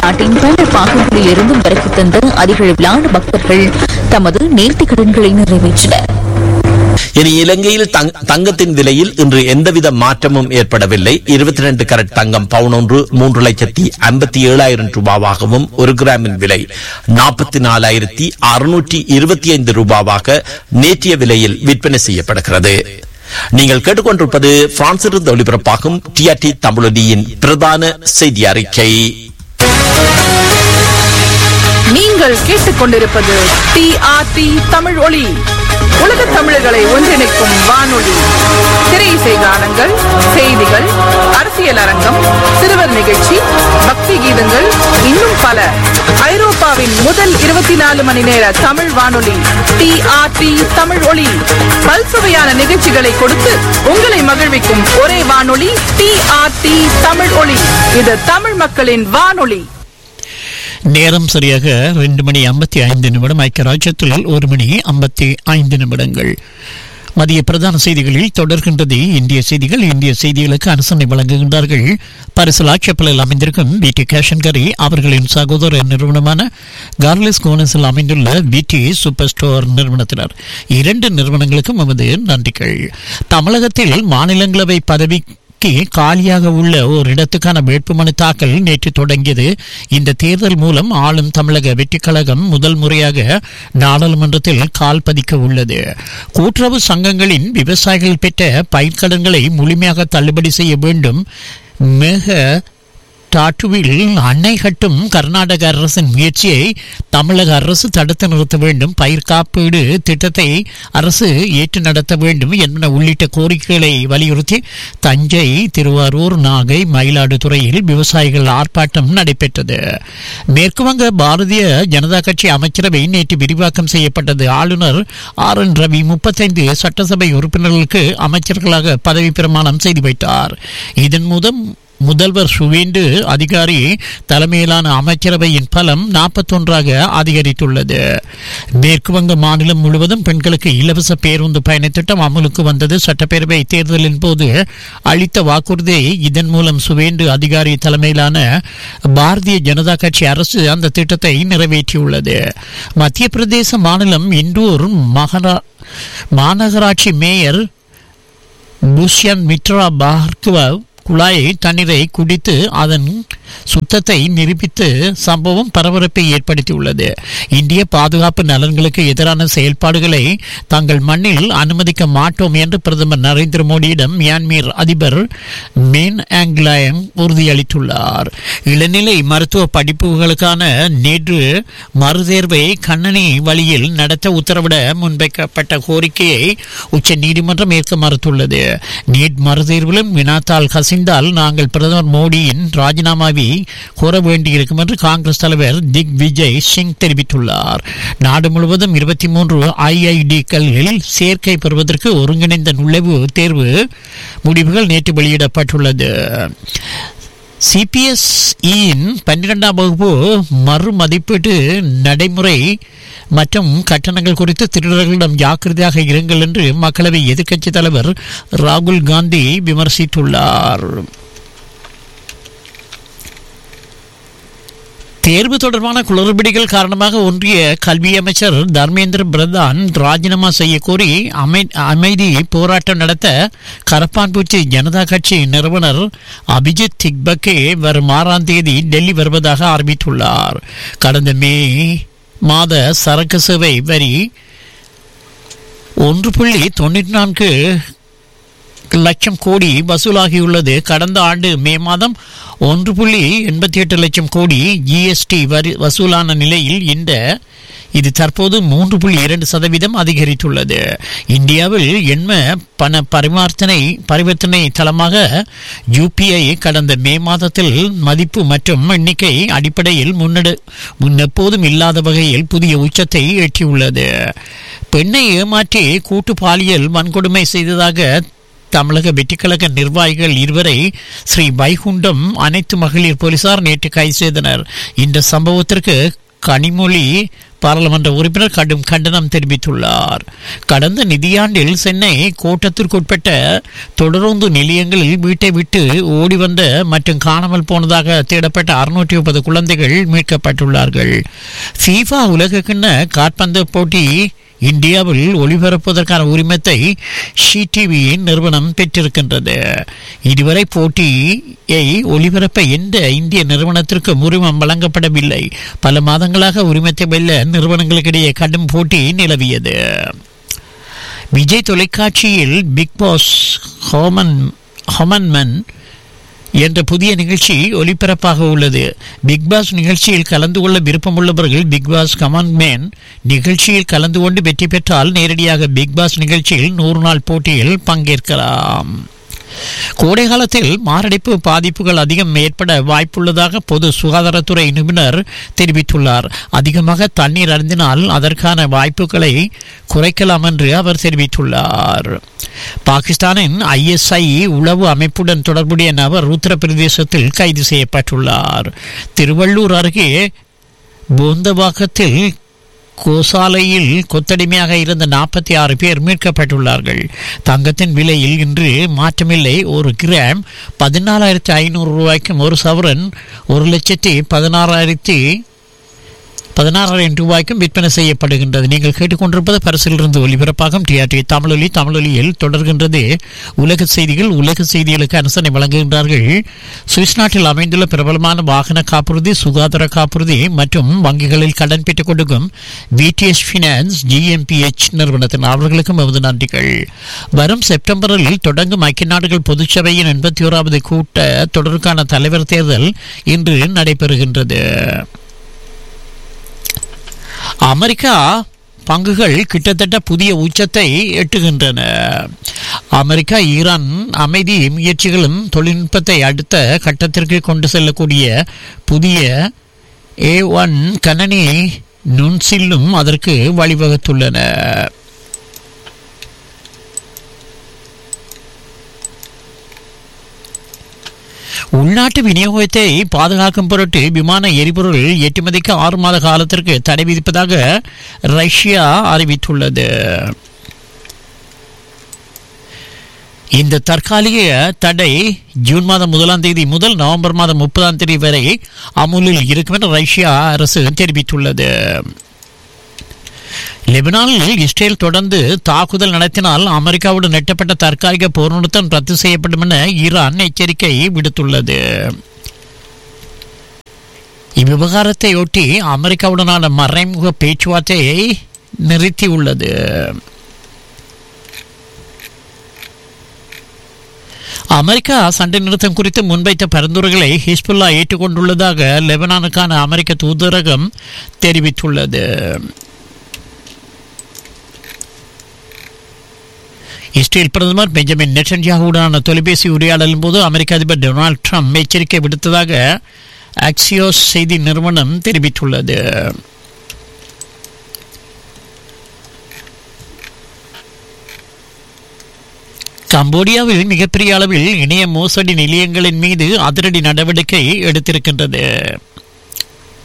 நாட்டின் பல பாகங்களில் இருந்தும் வருகை தந்த அதிகளவிலான பக்தர்கள் தமது நேர்த்திக் கடன்களை நிறைவேற்றினர் இனி இலங்கையில் தங்- தங்கத்தின் விலையில் இன்று எந்தவித மாற்றமும் ஏற்படவில்லை இருபத்தி ரெண்டு கரட் தங்கம் பவுன் ஒன்று மூன்று லட்சத்தி ஐம்பத்தி ஏழாயிரம் ரூபாவாகவும் ஒரு கிராமின் விலை நாற்பத்தி நாலாயிரத்தி அறுநூற்றி இருபத்தி ஐந்து ரூபாவாக நேற்றைய விலையில் விற்பனை செய்யப்படுகிறது நீங்கள் கேட்டுக்கொண்டிருப்பது பிரான்சிலிருந்து ஒளிபரப்பாகும் டிஆர்டி தமிழொலியின் பிரதான செய்தி அறிக்கை நீங்கள் கேட்டுக்கொண்டிருப்பது டிஆர்டி தமிழ் ஒளி உலக தமிழர்களை ஒன்றிணைக்கும் வானொலி திரை இசை கானங்கள் செய்திகள் அரசியல் அரங்கம் சிறுவர் நிகழ்ச்சி பக்தி கீதங்கள் இன்னும் பல ஐரோப்பாவின் முதல் இருபத்தி நாலு மணி நேர தமிழ் வானொலி டிஆர்டி தமிழ் ஒளி பல்சுவையான நிகழ்ச்சிகளை கொடுத்து உங்களை மகிழ்விக்கும் ஒரே வானொலி டிஆர்டி தமிழ் ஒளி இது தமிழ் மக்களின் வானொலி நேரம் சரியாக ரெண்டு மணி ஐம்பத்தி ஐந்து நிமிடம் ஐக்கிய ராஜ்யத்தில் ஒரு மணி ஐம்பத்தி ஐந்து நிமிடங்கள் மதிய பிரதான செய்திகளில் தொடர்கின்றது இந்திய செய்திகள் இந்திய செய்திகளுக்கு அரசனை வழங்குகின்றார்கள் பரிசல் ஆட்சேபலில் அமைந்திருக்கும் விடி கேஷன்கரி அவர்களின் சகோதர நிறுவனமான கார்லிஸ் கோனஸில் அமைந்துள்ள விடி சூப்பர் ஸ்டோர் நிறுவனத்தினர் இரண்டு நிறுவனங்களுக்கும் நமது நன்றிகள் தமிழகத்தில் மாநிலங்களவை பதவி க்கு காலியாக உள்ள ஒரு இடத்துக்கான வேட்புமனு தாக்கல் நேற்று தொடங்கியது இந்த தேர்தல் மூலம் ஆளும் தமிழக வெற்றிக் கழகம் முதல் முறையாக நாடாளுமன்றத்தில் கால் பதிக்க உள்ளது கூட்டுறவு சங்கங்களின் விவசாயிகள் பெற்ற பயிர்க்கடன்களை முழுமையாக தள்ளுபடி செய்ய வேண்டும் மிக டாட்டுவில் அணை கட்டும் கர்நாடக அரசின் முயற்சியை தமிழக அரசு தடுத்து நிறுத்த வேண்டும் பயிர் காப்பீடு திட்டத்தை அரசு ஏற்று நடத்த வேண்டும் என்பன உள்ளிட்ட கோரிக்கைகளை வலியுறுத்தி தஞ்சை திருவாரூர் நாகை மயிலாடுதுறையில் விவசாயிகள் ஆர்ப்பாட்டம் நடைபெற்றது மேற்குவங்க பாரதிய ஜனதா கட்சி அமைச்சரவை நேற்று விரிவாக்கம் செய்யப்பட்டது ஆளுநர் ஆர் என் ரவி முப்பத்தைந்து சட்டசபை உறுப்பினர்களுக்கு அமைச்சர்களாக பதவி பிரமாணம் செய்து வைத்தார் இதன் மூலம் முதல்வர் சுவேண்டு அதிகாரி தலைமையிலான அமைச்சரவையின் பலம் நாற்பத்தொன்றாக அதிகரித்துள்ளது மேற்கு வங்க மாநிலம் முழுவதும் பெண்களுக்கு இலவச பேருந்து பயண திட்டம் அமலுக்கு வந்தது சட்டப்பேரவை தேர்தலின் போது அளித்த வாக்குறுதியை இதன் மூலம் சுவேண்டு அதிகாரி தலைமையிலான பாரதிய ஜனதா கட்சி அரசு அந்த திட்டத்தை நிறைவேற்றியுள்ளது மத்திய பிரதேச மாநிலம் இண்டூர் மகரா மாநகராட்சி மேயர் புஷ்யன் மித்ரா பார்கவா குழாயை தண்ணீரை குடித்து அதன் சுத்தத்தை நிரூபித்து சம்பவம் பரபரப்பை ஏற்படுத்தியுள்ளது இந்திய பாதுகாப்பு நலன்களுக்கு எதிரான செயல்பாடுகளை தங்கள் மண்ணில் அனுமதிக்க மாட்டோம் என்று பிரதமர் நரேந்திர மோடியிடம் மியான்மர் அதிபர் மேன் ஆங்லாயம் உறுதியளித்துள்ளார் இளநிலை மருத்துவ படிப்புகளுக்கான நேற்று மறுதேர்வை கண்ணனி வழியில் நடத்த உத்தரவிட முன்வைக்கப்பட்ட கோரிக்கையை உச்ச நீதிமன்றம் ஏற்க மறுத்துள்ளது நீட் மறுதேர்விலும் வினாத்தால் கசிந்தால் நாங்கள் பிரதமர் மோடியின் ராஜினாமாவை கோர வேண்டியிருக்கும் என்று காங்கிரஸ் தலைவர் திக் விஜய் சிங் தெரிவித்துள்ளார் நாடு முழுவதும் இருபத்தி மூன்று ஐஐடிக்களில் சேர்க்கை பெறுவதற்கு ஒருங்கிணைந்த நுழைவு தேர்வு முடிவுகள் நேற்று வெளியிடப்பட்டுள்ளது சிபிஎஸ்இயின் பன்னிரெண்டாம் வகுப்பு மறு மதிப்பீட்டு நடைமுறை மற்றும் கட்டணங்கள் குறித்து திருடர்களிடம் ஜாக்கிரதையாக இருங்கள் என்று மக்களவை எதிர்க்கட்சித் தலைவர் ராகுல் காந்தி விமர்சித்துள்ளார் தேர்வு தொடர்பான குளறுபடிகள் காரணமாக ஒன்றிய கல்வி அமைச்சர் தர்மேந்திர பிரதான் ராஜினாமா செய்ய கோரி அமை அமைதி போராட்டம் நடத்த கரப்பான்பூச்சி ஜனதா கட்சி நிறுவனர் அபிஜித் திக்பக்கே வரும் ஆறாம் தேதி டெல்லி வருவதாக அறிவித்துள்ளார் கடந்த மே மாத சரக்கு சேவை வரி ஒன்று புள்ளி தொண்ணூற்றி நான்கு லட்சம் கோடி வசூலாகியுள்ளது கடந்த ஆண்டு மே மாதம் ஒன்று புள்ளி எண்பத்தி எட்டு லட்சம் கோடி ஜிஎஸ்டி வரி வசூலான நிலையில் இந்த இது தற்போது மூன்று புள்ளி இரண்டு சதவீதம் அதிகரித்துள்ளது இந்தியாவில் எண்ம பண பரிமார்த்தனை பரிவர்த்தனை தளமாக யூபிஐ கடந்த மே மாதத்தில் மதிப்பு மற்றும் எண்ணிக்கை அடிப்படையில் முன்னெடு முன்னெப்போதும் இல்லாத வகையில் புதிய உச்சத்தை எட்டியுள்ளது பெண்ணை ஏமாற்றி கூட்டு பாலியல் வன்கொடுமை செய்ததாக தமிழக வெற்றிக்கழக நிர்வாகிகள் இருவரை ஸ்ரீ வைகுண்டம் அனைத்து மகளிர் போலீசார் நேற்று கைது செய்தனர் இந்த சம்பவத்திற்கு கனிமொழி பாராளுமன்ற உறுப்பினர் கடும் கண்டனம் தெரிவித்துள்ளார் கடந்த நிதியாண்டில் சென்னை கோட்டத்திற்குட்பட்ட தொடருந்து நிலையங்களில் வீட்டை விட்டு ஓடி வந்த மற்றும் காணாமல் போனதாக தேடப்பட்ட அறுநூற்றி முப்பது குழந்தைகள் மீட்கப்பட்டுள்ளார்கள் ஃபீஃபா உலகக்கிண்ண காற்பந்து போட்டி இந்தியாவில் ஒளிபரப்புவதற்கான உரிமத்தை ஷி டிவி நிறுவனம் பெற்றிருக்கின்றது இதுவரை போட்டியை ஒளிபரப்ப எந்த இந்திய நிறுவனத்திற்கு உரிமம் வழங்கப்படவில்லை பல மாதங்களாக உரிமத்தை வெல்ல நிறுவனங்களுக்கிடையே கடும் போட்டி நிலவியது விஜய் தொலைக்காட்சியில் பிக் பாஸ் ஹோமன் ஹொமன்மன் என்ற புதிய நிகழ்ச்சி ஒளிபரப்பாக உள்ளது பிக் பாஸ் நிகழ்ச்சியில் கலந்து கொள்ள விருப்பமுள்ளவர்கள் பிக் பாஸ் கமான் மேன் நிகழ்ச்சியில் கலந்து கொண்டு வெற்றி பெற்றால் நேரடியாக பிக் பாஸ் நிகழ்ச்சியில் நூறு நாள் போட்டியில் பங்கேற்கலாம் கோடை காலத்தில் மாரடைப்பு பாதிப்புகள் அதிகம் ஏற்பட வாய்ப்புள்ளதாக பொது சுகாதாரத்துறை நிபுணர் தெரிவித்துள்ளார் அதிகமாக தண்ணீர் அருந்தினால் அதற்கான வாய்ப்புகளை குறைக்கலாம் என்று அவர் தெரிவித்துள்ளார் பாகிஸ்தானின் ஐஎஸ்ஐ உளவு அமைப்புடன் தொடர்புடைய நபர் உத்தரப்பிரதேசத்தில் கைது செய்யப்பட்டுள்ளார் திருவள்ளூர் அருகே போந்தவாக்கத்தில் கோசாலையில் கொத்தடிமையாக இருந்த நாற்பத்தி ஆறு பேர் மீட்கப்பட்டுள்ளார்கள் தங்கத்தின் விலையில் இன்று மாற்றமில்லை ஒரு கிராம் பதினாலாயிரத்தி ஐநூறு ரூபாய்க்கும் ஒரு சவரன் ஒரு லட்சத்தி பதினாறாயிரத்தி பதினாறாயிரம் ரூபாய்க்கும் விற்பனை செய்யப்படுகின்றது நீங்கள் கேட்டுக்கொண்டிருப்பது பரிசிலிருந்து ஒலிபரப்பாகும் டிஆர்டி தமிழொலி தமிழொலியில் தொடர்கின்றது உலக செய்திகள் உலக செய்திகளுக்கு அனுசரணை வழங்குகின்றார்கள் சுவிஸ் நாட்டில் அமைந்துள்ள பிரபலமான வாகன காப்புறுதி சுகாதார காப்புறுதி மற்றும் வங்கிகளில் கடன் பெற்றுக் கொடுக்கும் விடிஎஸ் ஃபினான்ஸ் ஜிஎம்பிஎச் நிறுவனத்தின் அவர்களுக்கும் எமது நன்றிகள் வரும் செப்டம்பரில் தொடங்கும் ஐக்கிய நாடுகள் பொதுச்சபையின் எண்பத்தி ஓராவது கூட்ட தொடருக்கான தலைவர் தேர்தல் இன்று நடைபெறுகின்றது அமெரிக்கா பங்குகள் கிட்டத்தட்ட புதிய உச்சத்தை எட்டுகின்றன அமெரிக்கா ஈரான் அமைதி முயற்சிகளும் தொழில்நுட்பத்தை அடுத்த கட்டத்திற்கு கொண்டு செல்லக்கூடிய புதிய ஏ ஒன் கணனி நுண்சில்லும் அதற்கு வழிவகுத்துள்ளன உள்நாட்டு விநியோகத்தை பாதுகாக்கும் பொருட்டு விமான எரிபொருள் ஏற்றுமதிக்கு ஆறு மாத காலத்திற்கு தடை விதிப்பதாக ரஷ்யா அறிவித்துள்ளது இந்த தற்காலிக தடை ஜூன் மாதம் முதலாம் தேதி முதல் நவம்பர் மாதம் முப்பதாம் தேதி வரை அமுலில் இருக்கும் என ரஷ்யா அரசு தெரிவித்துள்ளது லெபனானில் இஸ்ரேல் தொடர்ந்து தாக்குதல் நடத்தினால் அமெரிக்காவுடன் நெட்டப்பட்ட தற்காலிக போர் நிறுத்தம் ரத்து செய்யப்படும் என ஈரான் எச்சரிக்கை விடுத்துள்ளது இவ்விவகாரத்தை ஒட்டி அமெரிக்காவுடனான மறைமுக பேச்சுவார்த்தையை நிறுத்தியுள்ளது அமெரிக்கா சண்டை நிறுத்தம் குறித்து முன்வைத்த பரிந்துரைகளை ஹிஸ்புல்லா ஏற்றுக்கொண்டுள்ளதாக லெபனானுக்கான அமெரிக்க தூதரகம் தெரிவித்துள்ளது இஸ்ரேல் பிரதமர் பெஞ்சமின் நெட்டன்யாகுடனான தொலைபேசி உரையாடலின் போது அமெரிக்க அதிபர் டொனால்ட் ட்ரம்ப் எச்சரிக்கை விடுத்ததாக ஆக்சியோஸ் செய்தி நிறுவனம் தெரிவித்துள்ளது கம்போடியாவில் மிகப்பெரிய அளவில் இணைய மோசடி நிலையங்களின் மீது அதிரடி நடவடிக்கை எடுத்திருக்கின்றது